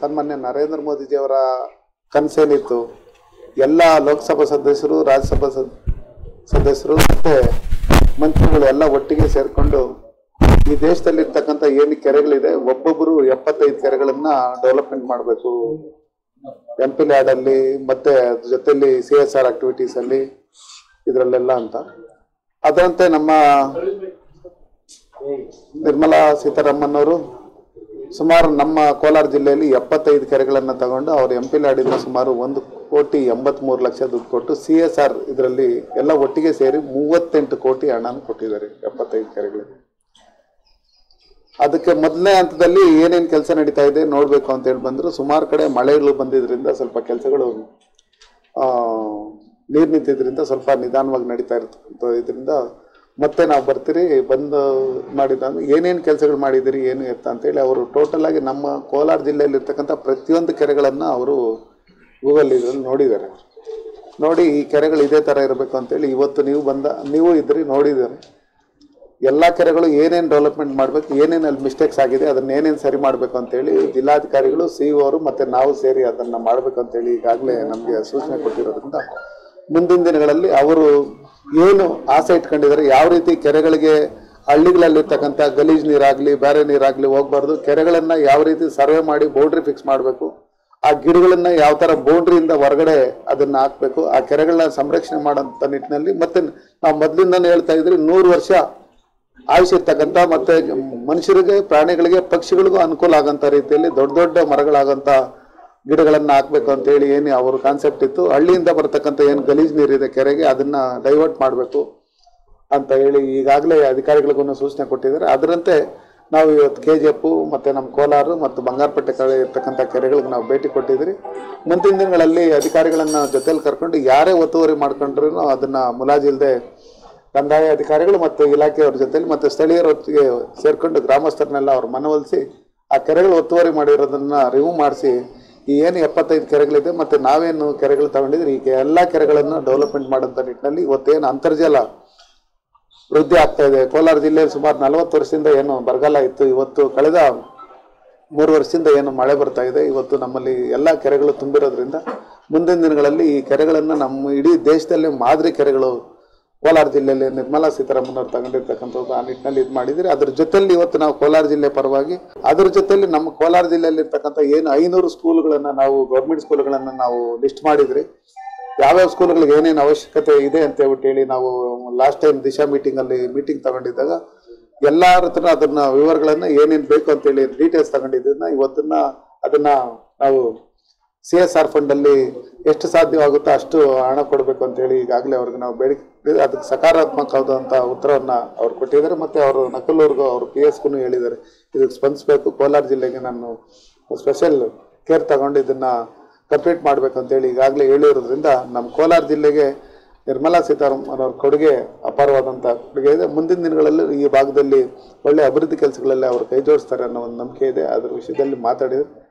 ಸನ್ಮಾನ್ಯ ನರೇಂದ್ರ ಮೋದಿಜಿಯವರ ಕನಸೇನಿತ್ತು ಎಲ್ಲ ಲೋಕಸಭಾ ಸದಸ್ಯರು ರಾಜ್ಯಸಭಾ ಸದ್- ಸದಸ್ಯರು ಮತ್ತೆ ಮಂತ್ರಿಗಳು ಎಲ್ಲ ಒಟ್ಟಿಗೆ ಸೇರ್ಕೊಂಡು ಈ ದೇಶದಲ್ಲಿ ಇರ್ತಕ್ಕಂಥ ಏನು ಕೆರೆಗಳಿದೆ ಒಬ್ಬೊಬ್ಬರು ಎಪ್ಪತ್ತೈದು ಕೆರೆಗಳನ್ನ ಡೆವಲಪ್ಮೆಂಟ್ ಮಾಡಬೇಕು ಎಂ ಪಿ ಲ್ಯಾಡ್ ಅಲ್ಲಿ ಮತ್ತೆ ಅದ್ರ ಜೊತೆಲಿ ಸಿ ಎಸ್ ಆರ್ ಆಕ್ಟಿವಿಟೀಸ್ ಅಲ್ಲಿ ಇದರಲ್ಲೆಲ್ಲ ಅಂತ ಅದರಂತೆ ನಮ್ಮ ನಿರ್ಮಲಾ ಸೀತಾರಾಮನ್ ಅವರು ಸುಮಾರು ನಮ್ಮ ಕೋಲಾರ ಜಿಲ್ಲೆಯಲ್ಲಿ ಎಪ್ಪತ್ತೈದು ಕೆರೆಗಳನ್ನು ತಗೊಂಡು ಅವರು ಎಂ ಪಿ ಲ್ಯಾಡಿಂದ ಸುಮಾರು ಒಂದು ಕೋಟಿ ಎಂಬತ್ಮೂರು ಲಕ್ಷ ದುಡ್ಡು ಕೊಟ್ಟು ಸಿ ಎಸ್ ಆರ್ ಇದರಲ್ಲಿ ಎಲ್ಲ ಒಟ್ಟಿಗೆ ಸೇರಿ ಮೂವತ್ತೆಂಟು ಕೋಟಿ ಹಣನ ಕೊಟ್ಟಿದ್ದಾರೆ ಎಪ್ಪತ್ತೈದು ಕೆರೆಗಳಿಗೆ ಅದಕ್ಕೆ ಮೊದಲನೇ ಹಂತದಲ್ಲಿ ಏನೇನು ಕೆಲಸ ನಡೀತಾ ಇದೆ ನೋಡಬೇಕು ಅಂತ ಹೇಳಿ ಬಂದ್ರು ಸುಮಾರು ಕಡೆ ಮಳೆಗಳು ಬಂದಿದ್ರಿಂದ ಸ್ವಲ್ಪ ಕೆಲಸಗಳು ನೀರು ನಿಂತಿದ್ರಿಂದ ಸ್ವಲ್ಪ ನಿಧಾನವಾಗಿ ನಡೀತಾ ಇರ್ತಕ್ಕಂಥ ಇದರಿಂದ ಮತ್ತೆ ನಾವು ಬರ್ತೀರಿ ಬಂದು ಮಾಡಿದ ಏನೇನು ಕೆಲಸಗಳು ಮಾಡಿದಿರಿ ಏನು ಎತ್ತ ಅಂತೇಳಿ ಅವರು ಟೋಟಲ್ ಆಗಿ ನಮ್ಮ ಕೋಲಾರ ಜಿಲ್ಲೆಯಲ್ಲಿ ಇರ್ತಕ್ಕಂಥ ಪ್ರತಿಯೊಂದು ಕೆರೆಗಳನ್ನು ಅವರು ಗೂಗಲ್ ಇದರಲ್ಲಿ ನೋಡಿದ್ದಾರೆ ನೋಡಿ ಈ ಕೆರೆಗಳು ಇದೇ ಥರ ಇರಬೇಕು ಅಂತೇಳಿ ಇವತ್ತು ನೀವು ಬಂದ ನೀವು ಇದ್ರಿ ನೋಡಿದ್ದಾರೆ ಎಲ್ಲ ಕೆರೆಗಳು ಏನೇನು ಡೆವಲಪ್ಮೆಂಟ್ ಮಾಡಬೇಕು ಏನೇನು ಅಲ್ಲಿ ಮಿಸ್ಟೇಕ್ಸ್ ಆಗಿದೆ ಅದನ್ನ ಏನೇನು ಸರಿ ಮಾಡಬೇಕು ಅಂತೇಳಿ ಜಿಲ್ಲಾಧಿಕಾರಿಗಳು ಸಿ ಅವರು ಮತ್ತು ನಾವು ಸೇರಿ ಅದನ್ನು ಮಾಡಬೇಕು ಅಂತೇಳಿ ಈಗಾಗಲೇ ನಮಗೆ ಸೂಚನೆ ಕೊಟ್ಟಿರೋದ್ರಿಂದ ಮುಂದಿನ ದಿನಗಳಲ್ಲಿ ಅವರು ಏನು ಆಸೆ ಇಟ್ಕೊಂಡಿದ್ದಾರೆ ಯಾವ ರೀತಿ ಕೆರೆಗಳಿಗೆ ಹಳ್ಳಿಗಳಲ್ಲಿರ್ತಕ್ಕಂಥ ಗಲೀಜ್ ನೀರಾಗಲಿ ಬೇರೆ ನೀರಾಗಲಿ ಹೋಗ್ಬಾರ್ದು ಕೆರೆಗಳನ್ನು ಯಾವ ರೀತಿ ಸರ್ವೆ ಮಾಡಿ ಬೌಂಡ್ರಿ ಫಿಕ್ಸ್ ಮಾಡಬೇಕು ಆ ಗಿಡಗಳನ್ನ ಯಾವ ಥರ ಬೌಂಡ್ರಿಯಿಂದ ಹೊರಗಡೆ ಅದನ್ನ ಹಾಕಬೇಕು ಆ ಕೆರೆಗಳನ್ನ ಸಂರಕ್ಷಣೆ ಮಾಡೋಂಥ ನಿಟ್ಟಿನಲ್ಲಿ ಮತ್ತೆ ನಾವು ಮೊದಲಿಂದನೇ ಹೇಳ್ತಾ ಇದ್ರಿ ನೂರು ವರ್ಷ ಆಯುಷ್ ಇರ್ತಕ್ಕಂಥ ಮತ್ತೆ ಮನುಷ್ಯರಿಗೆ ಪ್ರಾಣಿಗಳಿಗೆ ಪಕ್ಷಿಗಳಿಗೂ ಅನುಕೂಲ ಆಗಂತ ರೀತಿಯಲ್ಲಿ ದೊಡ್ಡ ದೊಡ್ಡ ಮರಗಳಾಗಂತ ಗಿಡಗಳನ್ನ ಹಾಕ್ಬೇಕು ಅಂತ ಹೇಳಿ ಏನು ಅವ್ರ ಕಾನ್ಸೆಪ್ಟ್ ಇತ್ತು ಹಳ್ಳಿಯಿಂದ ಬರ್ತಕ್ಕಂಥ ಏನು ಗಲೀಜ್ ನೀರಿದೆ ಕೆರೆಗೆ ಅದನ್ನ ಡೈವರ್ಟ್ ಮಾಡಬೇಕು ಅಂತ ಹೇಳಿ ಈಗಾಗಲೇ ಅಧಿಕಾರಿಗಳಿಗೂ ಸೂಚನೆ ಕೊಟ್ಟಿದ್ದಾರೆ ಅದರಂತೆ ನಾವು ಇವತ್ತು ಕೆ ಜಿ ಎಫ್ ಮತ್ತು ನಮ್ಮ ಕೋಲಾರ ಮತ್ತು ಬಂಗಾರಪೇಟೆ ಕಡೆ ಇರ್ತಕ್ಕಂಥ ಕೆರೆಗಳಿಗೆ ನಾವು ಭೇಟಿ ಕೊಟ್ಟಿದ್ದೀರಿ ಮುಂದಿನ ದಿನಗಳಲ್ಲಿ ಅಧಿಕಾರಿಗಳನ್ನ ಜೊತೆಲಿ ಕರ್ಕೊಂಡು ಯಾರೇ ಒತ್ತುವರಿ ಮಾಡ್ಕೊಂಡ್ರೂ ಅದನ್ನ ಮುಲಾಜಿಲ್ದೆ ಕಂದಾಯ ಅಧಿಕಾರಿಗಳು ಮತ್ತು ಇಲಾಖೆಯವ್ರ ಜೊತೆಲಿ ಮತ್ತು ಸ್ಥಳೀಯರೊತ್ತಿಗೆ ಸೇರ್ಕೊಂಡು ಗ್ರಾಮಸ್ಥರನ್ನೆಲ್ಲ ಅವ್ರು ಮನವೊಲಿಸಿ ಆ ಕೆರೆಗಳು ಒತ್ತುವರಿ ಮಾಡಿರೋದನ್ನ ರಿಮೂವ್ ಮಾಡಿಸಿ ಈ ಏನು ಎಪ್ಪತ್ತೈದು ಕೆರೆಗಳಿದೆ ಮತ್ತು ನಾವೇನು ಕೆರೆಗಳು ತಗೊಂಡಿದ್ರಿ ಈ ಎಲ್ಲ ಕೆರೆಗಳನ್ನು ಡೆವಲಪ್ಮೆಂಟ್ ಮಾಡೋಂಥ ನಿಟ್ಟಿನಲ್ಲಿ ಇವತ್ತೇನು ಅಂತರ್ಜಲ ವೃದ್ಧಿ ಆಗ್ತಾ ಇದೆ ಕೋಲಾರ ಜಿಲ್ಲೆಯಲ್ಲಿ ಸುಮಾರು ನಲವತ್ತು ವರ್ಷದಿಂದ ಏನು ಬರಗಾಲ ಇತ್ತು ಇವತ್ತು ಕಳೆದ ಮೂರು ವರ್ಷದಿಂದ ಏನು ಮಳೆ ಬರ್ತಾ ಇದೆ ಇವತ್ತು ನಮ್ಮಲ್ಲಿ ಎಲ್ಲ ಕೆರೆಗಳು ತುಂಬಿರೋದ್ರಿಂದ ಮುಂದಿನ ದಿನಗಳಲ್ಲಿ ಈ ಕೆರೆಗಳನ್ನು ನಮ್ಮ ಇಡೀ ದೇಶದಲ್ಲಿ ಮಾದರಿ ಕೆರೆಗಳು ಕೋಲಾರ ಜಿಲ್ಲೆಯಲ್ಲಿ ನಿರ್ಮಲಾ ಸೀತಾರಾಮನ್ ಅವರು ತಗೊಂಡಿರ್ತಕ್ಕಂಥದ್ದು ಆ ನಿಟ್ಟಿನಲ್ಲಿ ಇದು ಮಾಡಿದ್ರೆ ಅದ್ರ ಜೊತೆಲಿ ಇವತ್ತು ನಾವು ಕೋಲಾರ ಜಿಲ್ಲೆ ಪರವಾಗಿ ಅದ್ರ ಜೊತೆಲಿ ನಮ್ಮ ಕೋಲಾರ ಜಿಲ್ಲೆಯಲ್ಲಿ ಇರ್ತಕ್ಕಂಥ ಏನು ಐನೂರು ಸ್ಕೂಲ್ಗಳನ್ನ ನಾವು ಗೌರ್ಮೆಂಟ್ ಸ್ಕೂಲ್ಗಳನ್ನ ನಾವು ಲಿಸ್ಟ್ ಮಾಡಿದ್ರಿ ಯಾವ್ಯಾವ ಸ್ಕೂಲ್ಗಳಿಗೆ ಏನೇನು ಅವಶ್ಯಕತೆ ಇದೆ ಅಂತ ಹೇಳ್ಬಿಟ್ಟು ಹೇಳಿ ನಾವು ಲಾಸ್ಟ್ ಟೈಮ್ ದಿಶಾ ಮೀಟಿಂಗ್ ಅಲ್ಲಿ ಮೀಟಿಂಗ್ ತಗೊಂಡಿದ್ದಾಗ ಎಲ್ಲಾರ ಹತ್ರ ಅದನ್ನ ವಿವರಗಳನ್ನ ಏನೇನು ಬೇಕು ಅಂತೇಳಿ ಡೀಟೇಲ್ಸ್ ತಗೊಂಡಿದ್ದನ್ನ ಇವತ್ತನ್ನ ಅದನ್ನ ನಾವು ಸಿ ಎಸ್ ಆರ್ ಫಂಡ್ ಅಲ್ಲಿ ಎಷ್ಟು ಸಾಧ್ಯವಾಗುತ್ತೋ ಅಷ್ಟು ಹಣ ಕೊಡಬೇಕು ಅಂತೇಳಿ ಈಗಾಗಲೇ ಅವ್ರಿಗೆ ನಾವು ಬೇಡಿಕೆ ಅದಕ್ಕೆ ಸಕಾರಾತ್ಮಕವಾದಂಥ ಉತ್ತರವನ್ನ ಅವ್ರು ಕೊಟ್ಟಿದ್ದಾರೆ ಮತ್ತೆ ಅವರು ನಕಲೂರ್ಗೂ ಅವರು ಪಿ ಎಸ್ಗೂ ಹೇಳಿದ್ದಾರೆ ಇದಕ್ಕೆ ಸ್ಪಂದಿಸಬೇಕು ಕೋಲಾರ ಜಿಲ್ಲೆಗೆ ನಾನು ಸ್ಪೆಷಲ್ ಕೇರ್ ತಗೊಂಡು ಇದನ್ನ ಕಂಪ್ಲೀಟ್ ಮಾಡಬೇಕು ಅಂತೇಳಿ ಈಗಾಗಲೇ ಹೇಳಿರೋದ್ರಿಂದ ನಮ್ಮ ಕೋಲಾರ ಜಿಲ್ಲೆಗೆ ನಿರ್ಮಲಾ ಸೀತಾರಾಮನ್ ಅವ್ರ ಕೊಡುಗೆ ಅಪಾರವಾದಂಥ ಕೊಡುಗೆ ಇದೆ ಮುಂದಿನ ದಿನಗಳಲ್ಲಿ ಈ ಭಾಗದಲ್ಲಿ ಒಳ್ಳೆ ಅಭಿವೃದ್ಧಿ ಕೆಲಸಗಳಲ್ಲಿ ಅವರು ಕೈ ಜೋಡಿಸ್ತಾರೆ ಅನ್ನೋ ಒಂದು ನಂಬಿಕೆ ಇದೆ ಅದ್ರ ವಿಷಯದಲ್ಲಿ ಮಾತಾಡಿದ್ರು